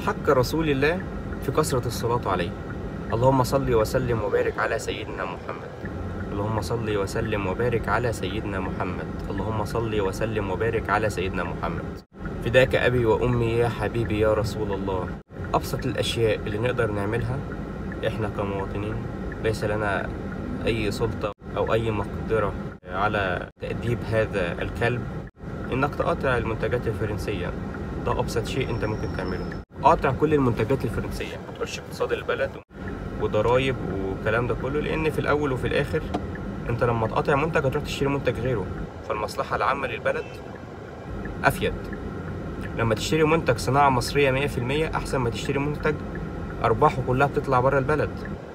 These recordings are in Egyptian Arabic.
حق رسول الله في كثرة الصلاة عليه اللهم صل وسلم وبارك على سيدنا محمد اللهم صل وسلم وبارك على سيدنا محمد اللهم صل وسلم وبارك على سيدنا محمد فداك أبي وأمي يا حبيبي يا رسول الله أبسط الأشياء اللي نقدر نعملها إحنا كمواطنين ليس لنا أي سلطة أو أي مقدرة على تأديب هذا الكلب إنك تقاطع المنتجات الفرنسية ده أبسط شيء أنت ممكن تعمله قاطع كل المنتجات الفرنسية ما تقولش اقتصاد البلد وضرايب والكلام ده كله لأن في الأول وفي الآخر أنت لما تقاطع منتج هتروح تشتري منتج غيره فالمصلحة العامة للبلد أفيد لما تشتري منتج صناعة مصرية 100% أحسن ما تشتري منتج أرباحه كلها بتطلع بره البلد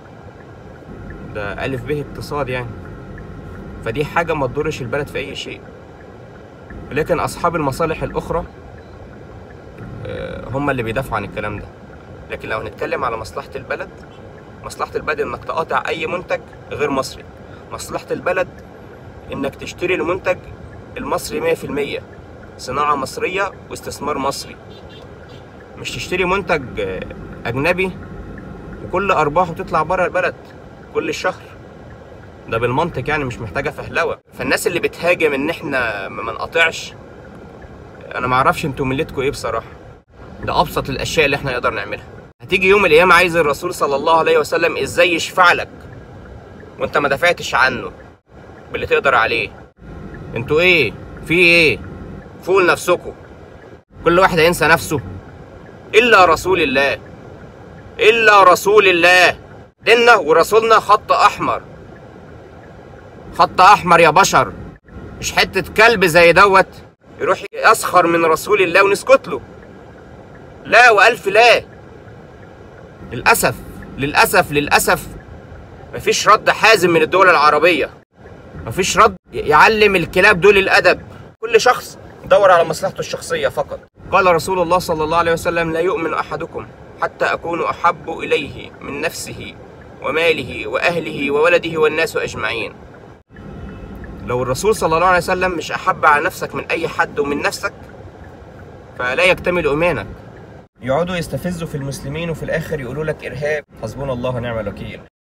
ده ألف به اقتصاد يعني فدي حاجة ما تضرش البلد في أي شيء لكن أصحاب المصالح الأخرى آه، هم اللي بيدافعوا عن الكلام ده لكن لو هنتكلم على مصلحة البلد مصلحة البلد إنك تقاطع أي منتج غير مصري مصلحة البلد إنك تشتري المنتج المصري 100% صناعة مصرية واستثمار مصري مش تشتري منتج آه، أجنبي وكل أرباحه تطلع بره البلد كل شهر ده بالمنطق يعني مش محتاجة فهلوة فالناس اللي بتهاجم إن إحنا ما نقاطعش أنا معرفش انتوا ملتكوا إيه بصراحة ده أبسط الأشياء اللي إحنا نقدر نعملها هتيجي يوم القيامة عايز الرسول صلى الله عليه وسلم إزاي يشفع لك وأنت ما دافعتش عنه باللي تقدر عليه انتوا إيه في إيه فوق لنفسكوا كل واحد هينسى نفسه إلا رسول الله إلا رسول الله ديننا ورسولنا خط أحمر خط أحمر يا بشر مش حتة كلب زي دوت يروح يسخر من رسول الله ونسكت له لا وألف لا للأسف للأسف للأسف مفيش رد حازم من الدول العربية مفيش رد يعلم الكلاب دول الأدب كل شخص دور على مصلحته الشخصية فقط قال رسول الله صلى الله عليه وسلم لا يؤمن أحدكم حتى أكون أحب إليه من نفسه وماله وأهله وولده والناس أجمعين لو الرسول صلى الله عليه وسلم مش أحب على نفسك من أي حد ومن نفسك فلا يكتمل إيمانك يقعدوا يستفزوا في المسلمين وفي الآخر يقولوا لك إرهاب حسبنا الله ونعم الوكيل